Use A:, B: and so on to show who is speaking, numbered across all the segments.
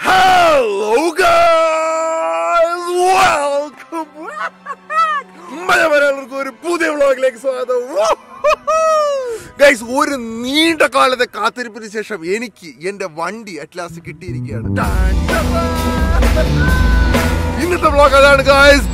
A: Hello guys! Welcome മലയാളികൾക്ക് ഒരു പുതിയ വ്ളോഗിലേക്ക് സ്വാഗതം ഗൈസ് ഒരു നീണ്ട കാലത്തെ കാത്തിരിപ്പിന് ശേഷം എനിക്ക് എന്റെ വണ്ടി അറ്റ്ലാസ് കിട്ടിയിരിക്കുകയാണ് ടാൻ ടാ. ഇന്നത്തെ വ്ളോഗ് അതാണ് ഗൈസ്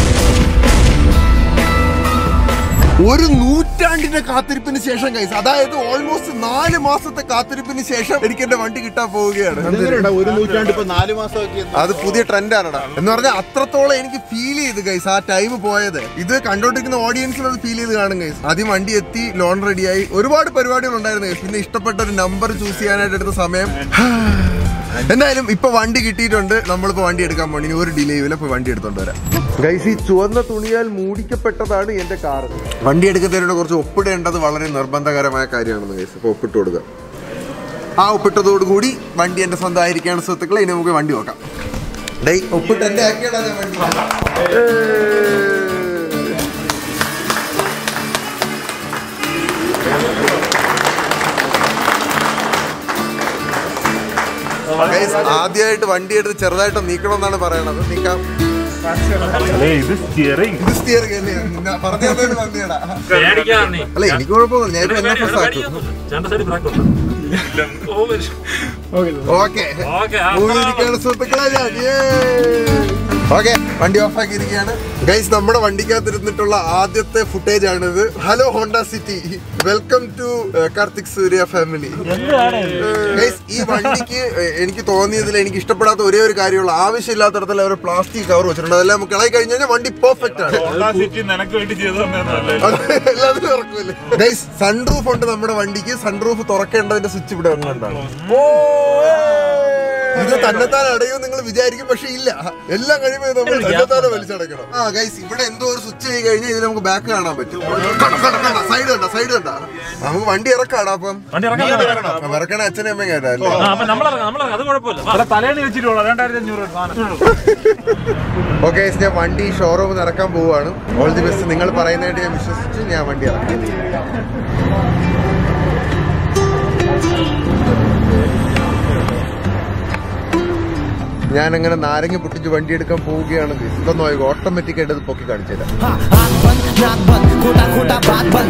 A: ഒരു നൂറ്റാണ്ടിന്റെ കാത്തിരിപ്പിന് ശേഷം ഗൈസ് അതായത് ഓൾമോസ്റ്റ് നാല് മാസത്തെ കാത്തിരിപ്പിന് ശേഷം എനിക്ക് എന്റെ വണ്ടി കിട്ടാൻ പോവുകയാണ്
B: ഇതെങ്ങനെയുണ്ടാ? ഒരു നൂറ്റാണ്ട് ഇപ്പൊ നാല് മാസമൊക്കെ എന്ന്
A: അത് പുതിയ ട്രെൻഡാണടാ എന്ന് പറഞ്ഞാൽ അത്രത്തോളം എനിക്ക് ഫീൽ ചെയ്ത് ഗൈസ് ആ ടൈം പോയത് ഇത് കണ്ടോണ്ടിരിക്കുന്ന ഓഡിയൻസിൽ അത് ഫീൽ ചെയ്ത് കാണും ഗൈസ് ആദ്യം വണ്ടി എത്തി ലോൺ റെഡിയായി ഒരുപാട് പരിപാടികൾ ഉണ്ടായിരുന്നു ഗൈസ് പിന്നെ ഇഷ്ടപ്പെട്ട ഒരു നമ്പർ ചൂസ് ചെയ്യാനായിട്ട് എടുത്ത സമയം എന്തായാലും ഇപ്പൊ വണ്ടി കിട്ടിയിട്ടുണ്ട് നമ്മളിപ്പോ വണ്ടി എടുക്കാൻ പോണി ഇനി ഒരു ഡിലേ ഇല്ല ഇപ്പൊ വണ്ടി എടുത്തോണ്ട് വരാം ഗൈസ് ഈ ചുവന്ന തുണിയാൽ മൂടിക്കപ്പെട്ടതാണ് എന്റെ കാർ വണ്ടി എടുക്കുന്നതിനോട് കുറച്ച് ഒപ്പിടേണ്ടത് വളരെ നിർബന്ധകരമായ കാര്യമാണ് ഗൈസ് ഇപ്പൊ ഒപ്പിട്ട് കൊടുക്കുക ആ ഒപ്പിട്ടതോടുകൂടി വണ്ടി എന്റെ സ്വന്തമായിരിക്കുകയാണ് സുഹൃത്തുക്കളെ ഇനി നമുക്ക് വണ്ടി നോക്കാം ഡേയ് ഒപ്പിട്ട് എന്റെ ആക്കിയടാ ഞാൻ വണ്ടി Guys, ആദ്യമായിട്ട് വണ്ടി എടുത്ത് ചെറുതായിട്ട് നീക്കണമെന്നാണ് പറയണത് നീക്കാം
C: ഇത് സ്റ്റിയറിംഗ്
A: ഇത് steering അല്ലേ? പറഞ്ഞു തന്നതിന് നന്ദിയെടാ.
C: പേടിക്കാൻ നീ
A: അല്ല എനിക്ക് കുഴപ്പമൊന്നുമില്ല ഞാൻ ഇപ്പൊ എന്നെ first ആക്കും
C: രണ്ട് സൈഡ് ബ്രാക്ക് ഉണ്ട്
A: ഓക്കെ
C: ഓക്കെ
A: പോയിരിക്കുകയാണ് സുഹൃത്തുക്കളെ ഞാൻ ഓക്കെ വണ്ടി ഓഫ് ആക്കിയിരിക്കുകയാണ് ഗൈസ് നമ്മുടെ വണ്ടിക്കകത്തിരുന്നിട്ടുള്ള ആദ്യത്തെ ഫുട്ടേജ് ആണിത് hello Honda City welcome to Karthik Surya family guys ഈ വണ്ടിക്ക് ഏഹ്, എനിക്ക് തോന്നിയതിൽ എനിക്ക് ഇഷ്ടപ്പെടാത്ത ഒരേ ഒരു കാര്യമുള്ള ആവശ്യമില്ലാത്തടത്തിൽ അവർ പ്ലാസ്റ്റിക് കവർ വെച്ചിട്ടുണ്ട് അതെല്ലാം നമുക്ക് ഇളകി കഴിഞ്ഞ് കഴിഞ്ഞാൽ വണ്ടി പെർഫെക്റ്റ് ആണ്
C: ഹോണ്ടാ സിറ്റി നിനക്ക് വേണ്ടി ചെയ്തു തന്നല്ലേ
A: എല്ലാത്തിനും ഇറക്കൂല്ലേ ഗൈസ് സൺറൂഫ് ഉണ്ട് നമ്മുടെ വണ്ടിക്ക് സൺറൂഫ് തുറക്കേണ്ടതിന്റെ സ്വിച്ച് ഇവിടെ ഒന്നുണ്ടാണ് ഇത് തന്നെത്താൻ അടയും നിങ്ങൾ വിചാരിക്കും പക്ഷെ ഇല്ല എല്ലാം കഴിയുമ്പോൾ ഇത് നമ്മൾ തന്നെത്താനെ വലിച്ചടക്കണം ആ ഗൈസ് ഇവിടെ എന്തോ ഒരു സ്വിച്ച് ചെയ്ത് കഴിഞ്ഞാൽ ഇതിൽ നമുക്ക് ബാക്ക് കാണാൻ പറ്റും സൈഡ് കണ്ട സൈഡ് കണ്ട നമുക്ക് വണ്ടി ഇറക്കാടാ അപ്പം
C: വണ്ടി ഇറക്കാൻ
A: ആ, ഇറക്കണ അച്ഛനും അമ്മയും കേട്ടല്ലേ
C: ആ അപ്പൊ നമ്മളിറങ്ങാം നമ്മളിറങ്ങാം അത് കുഴപ്പമില്ല തലേന്ന് വെച്ചിട്ടുള്ളൂ രണ്ടായിരത്തി അഞ്ഞൂറ് സാധനം
A: ഓക്കെ ഞാൻ വണ്ടി ഷോറൂമിൽ ഇറക്കാൻ പോവുകയാണ് ഓൾ ദി ബെസ്റ്റ് നിങ്ങൾ പറയുന്നതായിട്ട് ഞാൻ വിശ്വസിച്ച് ഞാൻ വണ്ടി ഇറക്കാം ഞാൻ അങ്ങനെ നാരങ്ങ പൊട്ടിച്ച് വണ്ടി എടുക്കാൻ പോവുകയാണ് ഇതൊന്നും നോക്കുക ഓട്ടോമാറ്റിക് ആയിട്ട് ഇത് പൊക്കി കാണിച്ചു തരാം
D: हाथ बंद नाक बंद खोटा खोटा बात बंद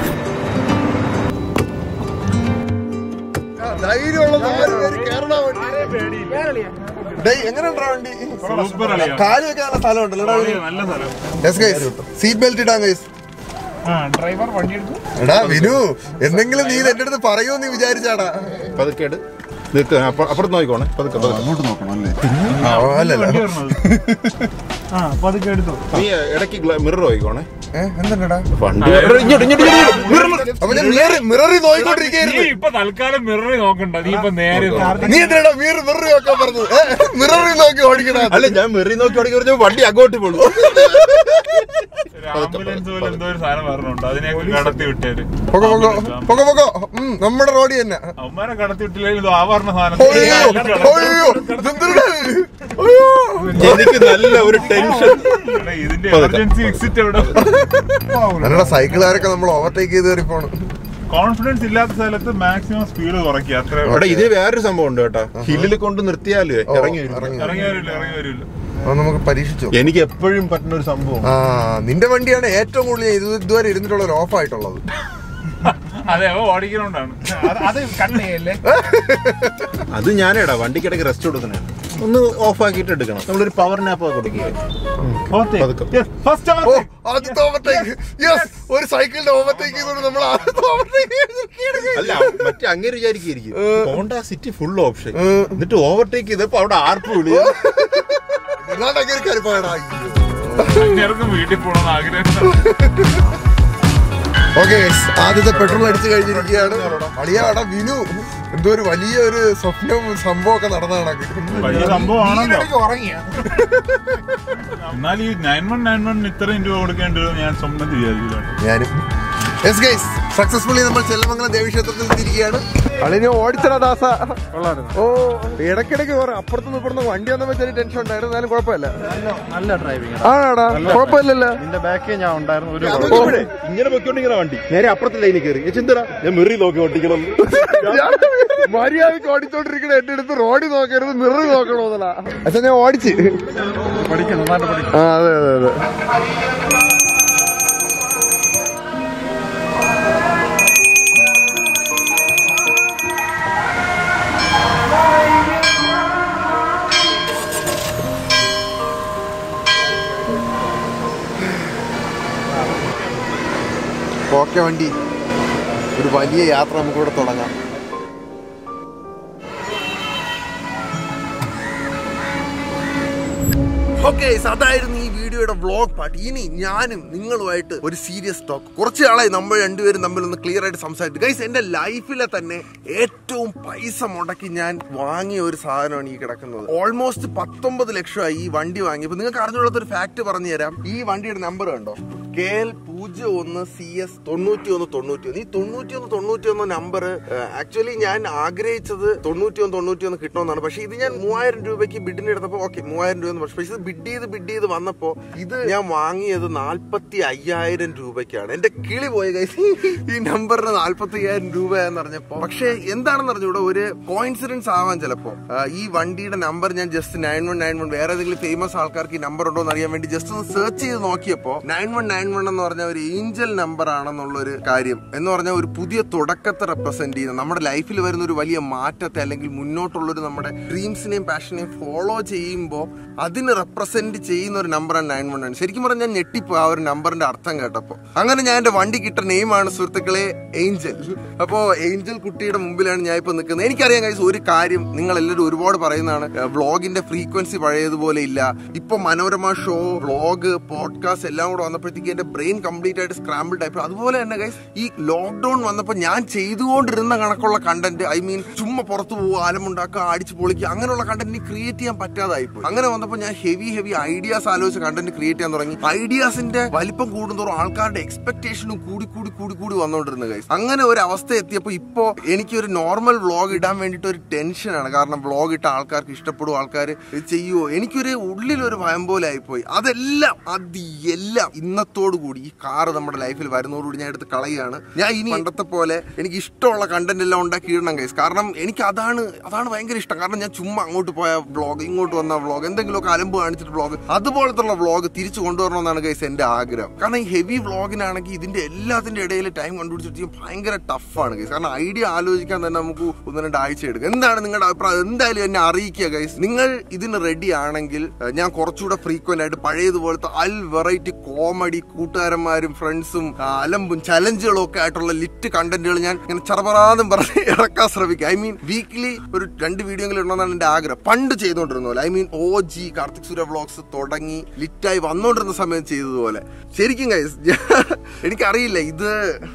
A: എങ്ങനെയുണ്ടാ വണ്ടി
C: സൂപ്പർ അളിയാ
A: കാല് വെക്കാനുള്ള സ്ഥലം ഉണ്ടല്ലോ
C: നല്ല സ്ഥലം
A: സീറ്റ് ബെൽറ്റ് ഇടാൻ ഗൈസ്
C: ഡ്രൈവർ വണ്ടി എടുക്കും
A: എടാ വിനു എന്തെങ്കിലും നീ ഇത് എന്റെ അടുത്ത് പറയൂ നീ വിചാരിച്ചാടാ
B: പതുക്കെ എടു നിൽക്ക് അപ്പ- അപ്പുറത്ത് നോക്കിക്കോണേ പതുക്കെ പതുക്കെ.
A: അങ്ങോട്ട് നോക്കണം അല്ലേ അല്ലല്ലോ
C: വണ്ടി വരണത് ആ അപ്പൊ അതൊക്കെ എടുത്തു
B: നീ ഇടയ്ക്ക് മിറർ നോക്കിക്കോണേ
A: ഏഹ് എന്തെടാ
B: വണ്ടി ഇങ്ങോട്ട് ഇങ്ങോട്ട് ഇങ്ങോട്ട് ഇങ്ങോട്ട്.
A: അപ്പൊ ഞാൻ മിററിൽ
C: നീ
A: നോക്കിക്കൊണ്ടിരിക്കുകയായിരുന്നു
C: ഇപ്പൊ തൽക്കാലം മിററി നോക്കണ്ട നീ ഇപ്പൊ നേരെ നോക്ക്.
A: നീ എന്തിനാ മിറർ മിററിൽ നോക്കാൻ പറഞ്ഞത് മിററിൽ നോക്കി ഓടിക്കണ
B: അല്ല ഞാൻ മിററി നോക്കി ഓടിക്കി പറഞ്ഞ വണ്ടി അങ്ങോട്ട് പോളൂ
C: ഒരു ആംബുലൻസ് പോലെ എന്തോ ഒരു സാധനം പറഞ്ഞുണ്ട് അതിനെയൊക്കെ കടത്തി വിട്ടേര്
A: പൊക്കോ പൊക്കോ പൊക്കോ പൊക്കോ ഉം, നമ്മുടെ റോഡിൽ തന്നെ
C: അവന്മാരെ കടത്തി വിട്ടില്ലെങ്കിൽ ഇത് ആവാറിന സാധനം
A: അയ്യോ അയ്യോ ഇതെന്തിനാ ഇത്? അയ്യോ
B: എനിക്ക് നല്ല ഒരു ടെൻഷൻ
C: എടാ, ഇതിന്റെ എമർജൻസി എക്സിറ്റ് എവിടെ
A: അല്ലടാ സൈക്കിളുകാരൊക്കെ നമ്മൾ ഓവർടേക്ക് ചെയ്ത് കയറി പോണം
C: കോൺഫിഡൻസ് ഇല്ലാത്ത സ്ഥലത്ത് മാക്സിമം സ്പീഡ് കുറയ്ക്കുക അത്ര
B: അവിടെ ഇത് വേറൊരു സംഭവം ഉണ്ട് കേട്ടോ ഹില്ലിൽ കൊണ്ട് നിർത്തിയാലേ
A: ഓ,
B: ഇറങ്ങി വരും.
A: ഇറങ്ങി
C: ഇറങ്ങി വരില്ല ഇറങ്ങി വരില്ല
A: അത് നമുക്ക് പരീക്ഷിച്ചു
B: എനിക്ക് എപ്പോഴും പറ്റുന്ന ഒരു സംഭവം
A: ആ നിന്റെ വണ്ടിയാണ് ഏറ്റവും കൂടുതൽ ഇത് ഇതുവരെ ഇരുന്നിട്ടുള്ള ഒരു ഓഫ് ആയിട്ടുള്ളത്
C: അതെ അവ ഓടിക്കണോണ്ടാണ് അത് കണ്ണയല്ലേ
B: അത് ഞാനേടാ വണ്ടിക്കിടയ്ക്ക് റെസ്റ്റ് കൊടുക്കണേ ഒന്ന് ഓഫ് ആക്കിയിട്ട് എടുക്കണം നമ്മളൊരു പവർ നാപ്പ് കൊടുക്കുക പതുക്കെ.
C: ഫസ്റ്റ്
A: ഓ ആദ്യത്തെ ഓവർടേക്ക് യെസ് ഒരു സൈക്കിളിന്റെ ഓവർടേക്ക് ചെയ്തോണ്ട് നമ്മൾ ആദ്യത്തെ ഓവർടേക്ക്
B: അല്ല മറ്റേ അങ്ങനെ വിചാരിക്കും ഹോണ്ട സിറ്റി ഫുൾ ഓപ്ഷൻ എന്നിട്ട് ഓവർടേക്ക് ചെയ്തപ്പോ അവിടെ ആർപ്പ് വിളി
A: അങ്ങനെ കയറി പോയടാ
C: എല്ലാവർക്കും വീട്ടിൽ പോകണമെന്ന് ആഗ്രഹം
A: ഓക്കെ ആദ്യത്തെ പെട്രോൾ അടിച്ചു കഴിഞ്ഞിരിക്കുകയാണ് അളിയാടാ വിനു എന്തോ ഒരു വലിയ ഒരു സ്വപ്നവും സംഭവം ഒക്കെ നടന്നതാണ്
C: വലിയ സംഭവമാണല്ലോ എന്നാൽ ഈ നയൻ വൺ നയൻ വൺ ഇത്രയും രൂപ കൊടുക്കേണ്ടി വരും ഞാൻ സ്വപ്നത്തിൽ വിചാരിച്ചില്ല
A: ഞാനും യെസ് ഗൈസ് സക്സസ്ഫുള്ളി നമ്മൾ ചെല്ലമംഗലം ദേവീക്ഷേത്രത്തിൽ എത്തിയിരിക്കുകയാണ് അളിനെ ഓടിച്ചടാ ദാസ ഓ ഇടയ്ക്കിടയ്ക്ക് കുറെ അപ്പുറത്തുനിന്ന് ഇപ്പുറത്ത് വണ്ടി വന്നപ്പോ ചെറിയ ടെൻഷൻ ഉണ്ടായിരുന്നു എന്നാലും കുഴപ്പമില്ല
B: നല്ല ഡ്രൈവിംഗ്
A: ആടാ കുഴപ്പമില്ലല്ലോ
B: നിന്റെ ബാക്കിൽ ഞാൻ ഉണ്ടായിരുന്നു ഒരു ഇങ്ങനെ പൊയ്ക്കൊണ്ടിങ്ങനെ വണ്ടി നേരെ അപ്പുറത്തെ ലൈനിൽ കയറി ചിന്തടാ ഞാൻ മെറി നോക്കി ഓട്ടിക്കണം
A: മര്യാദക്ക് ഓടിച്ചോണ്ടിരിക്കണ എന്റെ അടുത്ത് റോഡിൽ നോക്കരുത് മിറർ നോക്കണോന്നല്ല അച്ഛൻ ഞാൻ ഓടിച്ച്
B: പഠിക്കുന്നു നന്നായിട്ട് പഠിക്കുന്നു
A: ആ അതെ അതെ അതെ ഓക്കെ വണ്ടി ഒരു വലിയ യാത്ര നമുക്കിവിടെ തുടങ്ങാം ഓക്കെ അതായിരുന്നു ഈ വീഡിയോയുടെ വ്ളോഗ് പാർട്ട് ഇനി ഞാനും നിങ്ങളുമായിട്ട് ഒരു സീരിയസ് ടോക്ക് കുറച്ച് നാളായി നമ്മൾ രണ്ടുപേരും തമ്മിൽ ഒന്ന് ക്ലിയർ ആയിട്ട് സംസാരിച്ചു ഗൈസ് എന്റെ ലൈഫിലെ തന്നെ ഏറ്റവും പൈസ മുടക്കി ഞാൻ വാങ്ങിയ ഒരു സാധനമാണ് ഈ കിടക്കുന്നത് ഓൾമോസ്റ്റ് പത്തൊമ്പത് ലക്ഷമായി ഈ വണ്ടി വാങ്ങിയപ്പോൾ നിങ്ങൾക്ക് അറിഞ്ഞുള്ളത് ഒരു ഫാക്ട് പറഞ്ഞു തരാം ഈ വണ്ടിയുടെ നമ്പർ കണ്ടോ കെ എൽ പൂജ്യം ഒന്ന് സി എസ് തൊണ്ണൂറ്റി ഒന്ന് തൊണ്ണൂറ്റി ഒന്ന് ഈ തൊണ്ണൂറ്റി ഒന്ന് തൊണ്ണൂറ്റി ഒന്ന് നമ്പർ ആക്ച്വലി ഞാൻ ആഗ്രഹിച്ചത് തൊണ്ണൂറ്റി ഒന്ന് തൊണ്ണൂറ്റി ഒന്ന് കിട്ടണമെന്നാണ് പക്ഷെ ഇത് ഞാൻ മൂവായിരം രൂപയ്ക്ക് ബിഡിന് എടുത്തപ്പോൾ ഓക്കെ മൂവായിരം രൂപ എന്ന് പറഞ്ഞു പക്ഷെ ഇത് ബിഡ് ചെയ്ത് ബിഡ് ചെയ്ത് വന്നപ്പോ ഇത് ഞാൻ വാങ്ങിയത് നാൽപ്പത്തി അയ്യായിരം രൂപയ്ക്കാണ് എന്റെ കിളി പോയ കൈസ് ഈ നമ്പറിന് നാൽപ്പത്തി അയ്യായിരം രൂപ എന്ന് പറഞ്ഞപ്പോ പക്ഷെ എന്താണെന്ന് അറിഞ്ഞൂടെ ഒരു കോയിൻസിഡൻസ് ആവാൻ ചിലപ്പോ ആ, ഈ വണ്ടിയുടെ നമ്പർ ഞാൻ just nine one nine one വേറെ ഏതെങ്കിലും ഫേമസ് ആൾക്കാർക്ക് ഈ നമ്പർ ഉണ്ടോ എന്ന് അറിയാൻ വേണ്ടി ജസ്റ്റ് ഒന്ന് സെർച്ച് ചെയ്ത് നോക്കിയപ്പോ നയൻ വൺ നയൻ വൺ എന്ന് പറഞ്ഞ ഒരു ഏഞ്ചൽ നമ്പർ ആണെന്നുള്ള ഒരു കാര്യം എന്ന് പറഞ്ഞാൽ ഒരു പുതിയ തുടക്കത്തെ റെപ്രസെന്റ് ചെയ്യുന്ന നമ്മുടെ ലൈഫിൽ വരുന്ന ഒരു വലിയ മാറ്റത്തെ അല്ലെങ്കിൽ മുന്നോട്ടുള്ളൊരു നമ്മുടെ ഡ്രീംസിനെയും പാഷനെയും ഫോളോ ചെയ്യുമ്പോൾ അതിന് റെപ്രസെന്റ് ചെയ്യുന്ന ഒരു നമ്പറാണ് നയൻ വൺ നയൻ ശരിക്കും പറഞ്ഞാൽ ഞാൻ ഞെട്ടിപ്പോ ആ ഒരു നമ്പറിന്റെ അർത്ഥം കേട്ടപ്പോ അങ്ങനെ ഞാൻ എന്റെ വണ്ടി കിട്ട നെയിമാണ് സുഹൃത്തുക്കളെ ഏഞ്ചൽ അപ്പോ ഏഞ്ചൽ കുട്ടിയുടെ മുമ്പിലാണ് ഞാൻ ഇപ്പൊ നിൽക്കുന്നത് എനിക്കറിയാം കഴിച്ച് ഒരു കാര്യം നിങ്ങൾ എല്ലാവരും ഒരുപാട് പറയുന്നതാണ് വ്ളോഗിന്റെ ഫ്രീക്വൻസി പഴയതുപോലെ ഇല്ല ഇപ്പൊ മനോരമ ഷോ വ്ളോഗ് പോഡ്കാസ്റ്റ് എല്ലാം കൂടെ വന്നപ്പോഴത്തേക്ക് എന്റെ ബ്രെയിൻ കംപ്ലീറ്റ് ആയിട്ട് സ്ക്രാമ്പിൾഡ് ആയിപ്പോ അതുപോലെ തന്നെ ഗൈസ് ഈ ലോക്ക്ഡൌൺ വന്നപ്പോൾ ഞാൻ ചെയ്തുകൊണ്ടിരുന്ന കണക്കുള്ള കണ്ടന്റ് ഐ മീൻ ചുമ്മാ പുറത്തു പോവുക ആലമുണ്ടാക്കുക അടിച്ചു പൊളിക്കുക അങ്ങനെയുള്ള കണ്ടന്റ് ക്രിയേറ്റ് ചെയ്യാൻ പറ്റാതായി പോയി അങ്ങനെ വന്നപ്പോൾ ഞാൻ ഹെവി ഹെവി ഐഡിയാസ് ആലോചിച്ച് കണ്ടന്റ് ക്രിയേറ്റ് ചെയ്യാൻ തുടങ്ങി ഐഡിയാസിന്റെ വലിപ്പം കൂടുന്തോറും ആൾക്കാരുടെ എക്സ്പെക്ടേഷനും കൂടി കൂടി കൂടി കൂടി വന്നുകൊണ്ടിരുന്നത് ഗൈസ് അങ്ങനെ ഒരു അവസ്ഥ എത്തിയപ്പോൾ ഇപ്പോ എനിക്ക് ഒരു നോർമൽ വ്ളോഗ് ഇടാൻ വേണ്ടിയിട്ട് ഒരു ടെൻഷനാണ് കാരണം വ്ളോഗ് ഇട്ട ആൾക്കാർക്ക് ഇഷ്ടപ്പെടും ആൾക്കാർ ഇത് ചെയ്യുമോ എനിക്കൊരു ഉള്ളിലൊരു ഭയം പോലെ ആയിപ്പോയി അതെല്ലാം അത് എല്ലാം ഇന്നത്തോടു കൂടി ഈ കാറ് നമ്മുടെ ലൈഫിൽ വരുന്നതോടുകൂടി ഞാൻ എടുത്ത് കളയുകയാണ് ഞാൻ ഇനി പണ്ടത്തെ പോലെ എനിക്ക് ഇഷ്ടമുള്ള കണ്ടന്റ് എല്ലാം ഉണ്ടാക്കി ഇടണം ഗൈസ് കാരണം എനിക്ക് അതാണ് അതാണ് ഭയങ്കര ഇഷ്ടം കാരണം ഞാൻ ചുമ്മാ അങ്ങോട്ട് പോയ വ്ളോഗ് ഇങ്ങോട്ട് വന്ന വ്ളോഗ് എന്തെങ്കിലുമൊക്കെ അലമ്പ് കാണിച്ചിട്ട് വ്ളോഗ് അതുപോലത്തുള്ള വ്ളോഗ് തിരിച്ചു കൊണ്ടുവരണമെന്നാണ് ഗൈസ് എന്റെ ആഗ്രഹം കാരണം ഈ ഹെവി വ്ളോഗിനാണെങ്കിൽ ഇതിന്റെ എല്ലാത്തിന്റെ ഇടയിൽ ടൈം കണ്ടുപിടിച്ചിട്ട് ചെയ്യാൻ ഭയങ്കര ടഫാണ് ഗൈസ് കാരണം ഐഡിയ ആലോചിക്കാൻ തന്നെ നമുക്ക് ഒന്ന് രണ്ട് ആഴ്ച എടുക്കും എന്താണ് നിങ്ങളുടെ അഭിപ്രായം എന്തായാലും എന്നെ അറിയിക്കുക ഗൈസ് നിങ്ങൾ ഇതിന് റെഡി ആണെങ്കിൽ ഏഹ്, ഞാൻ കുറച്ചുകൂടെ ഫ്രീക്വന്റ് ആയിട്ട് പഴയതുപോലത്തെ അൽ വെറൈറ്റി കോമഡി കൂട്ടുകാരന്മാരും ഫ്രണ്ട്സും അലമ്പും ചലഞ്ചുകളും ഒക്കെ ആയിട്ടുള്ള ലിറ്റ് കണ്ടന്റുകൾ ഞാൻ ഇങ്ങനെ ചെറുപറാന്നും പറഞ്ഞ് ഇറക്കാൻ ശ്രമിക്കും ഐ മീൻ വീക്ക്ലി ഒരു രണ്ട് വീഡിയോ എങ്കിലും ഇടണമെന്നാണ് എന്റെ ആഗ്രഹം പണ്ട് ചെയ്തുകൊണ്ടിരുന്ന പോലെ I mean O G Karthik Surya vlogs തുടങ്ങി ലിറ്റായി വന്നുകൊണ്ടിരുന്ന സമയം ചെയ്തതുപോലെ ശരിക്കും ഗൈസ് എനിക്കറിയില്ല ഇത്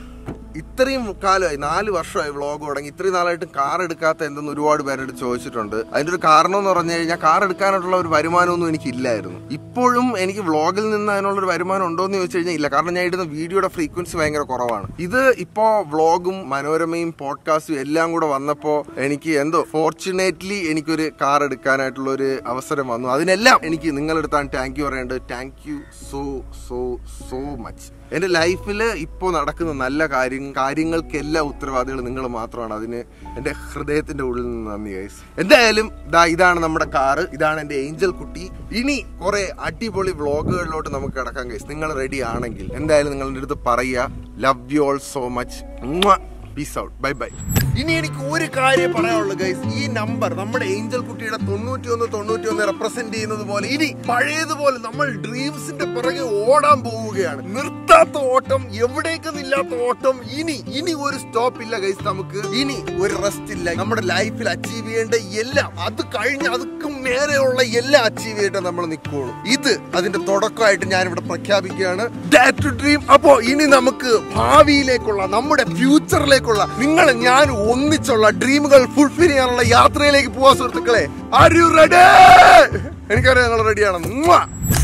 A: ഇത്രയും കാലമായി നാല് വർഷമായി വ്ളോഗ് തുടങ്ങി ഇത്രയും നാളായിട്ട് കാർ എടുക്കാത്ത എന്തെന്ന് ഒരുപാട് പേരോട് ചോദിച്ചിട്ടുണ്ട് അതിന്റെ ഒരു കാരണം എന്ന് പറഞ്ഞു കഴിഞ്ഞാൽ കാർ എടുക്കാനായിട്ടുള്ള ഒരു വരുമാനമൊന്നും എനിക്ക് ഇല്ലായിരുന്നു ഇപ്പോഴും എനിക്ക് വ്ളോഗിൽ നിന്ന് അതിനുള്ള ഒരു വരുമാനം ഉണ്ടോ എന്ന് ചോദിച്ചു കഴിഞ്ഞാൽ ഇല്ല കാരണം ഞാൻ ഇടുന്ന വീഡിയോയുടെ ഫ്രീക്വൻസി ഭയങ്കര കുറവാണ് ഇത് ഇപ്പോ വ്ളോഗും മനോരമയും പോഡ്കാസ്റ്റും എല്ലാം കൂടെ വന്നപ്പോ എനിക്ക് എന്തോ ഫോർച്ചുനേറ്റ്ലി എനിക്കൊരു കാർ എടുക്കാനായിട്ടുള്ള ഒരു അവസരം വന്നു അതിനെല്ലാം എനിക്ക് നിങ്ങളെടുത്താണ് താങ്ക് യു പറയേണ്ടത് thank you so so so much എന്റെ ലൈഫിൽ ഇപ്പോൾ നടക്കുന്ന നല്ല കാര്യം കാര്യങ്ങൾക്കെല്ലാം ഉത്തരവാദികൾ നിങ്ങൾ മാത്രമാണ് അതിന് എന്റെ ഹൃദയത്തിന്റെ ഉള്ളിൽ നിന്ന് നന്ദി ഗൈസ് എന്തായാലും ദാ ഇതാണ് നമ്മുടെ കാറ് ഇതാണ് എന്റെ ഏഞ്ചൽ കുട്ടി ഇനി കുറെ അടിപൊളി വ്ളോഗുകളിലോട്ട് നമുക്ക് കിടക്കാൻ ഗൈസ് നിങ്ങൾ റെഡി ആണെങ്കിൽ എന്തായാലും നിങ്ങളുടെ അടുത്ത് പറയുക love you all so much peace out bye bye ഇനി എനിക്ക് ഒരു കാര്യം പറയാനുള്ളൂ ഗൈസ് ഈ നമ്പർ നമ്മുടെ ഏഞ്ചൽ കുട്ടിയുടെ തൊണ്ണൂറ്റി ഒന്ന് തൊണ്ണൂറ്റി ഒന്ന് റെപ്രസെന്റ് ചെയ്യുന്നത് പോലെ ഇനി പഴയതുപോലെ നമ്മൾ ഡ്രീംസിന്റെ പിറകെ ഓടാൻ പോവുകയാണ് നിർത്താത്ത ഓട്ടം എവിടേക്കെന്നില്ലാത്ത ഓട്ടം ഇനി ഇനി ഒരു സ്റ്റോപ്പ് ഇല്ല ഗൈസ് നമുക്ക് ഇനി ഒരു റെസ്റ്റ് ഇല്ല നമ്മുടെ ലൈഫിൽ അച്ചീവ് ചെയ്യേണ്ട എല്ലാം അത് കഴിഞ്ഞ് അതുക്കും മേലെയുള്ള എല്ലാം അച്ചീവ് ചെയ്തിട്ട് നമ്മൾ നിൽക്കുള്ളൂ ഇത് അതിന്റെ തുടക്കമായിട്ട് ഞാൻ ഇവിടെ പ്രഖ്യാപിക്കുകയാണ് ടു ഡ്രീം അപ്പോ ഇനി നമുക്ക് ഭാവിയിലേക്കുള്ള നമ്മുടെ ഫ്യൂച്ചറിലേക്കുള്ള നിങ്ങൾ ഞാൻ ഒന്നിച്ചുള്ള ഡ്രീമുകൾ ഫുൾഫിൽ ചെയ്യാനുള്ള യാത്രയിലേക്ക് പോവാ സുഹൃത്തുക്കളെ ആർ യു റെഡി എനിക്കറിയാം നിങ്ങൾ റെഡിയാണ്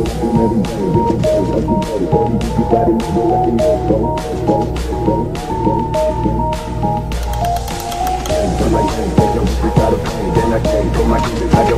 E: Then I can't put my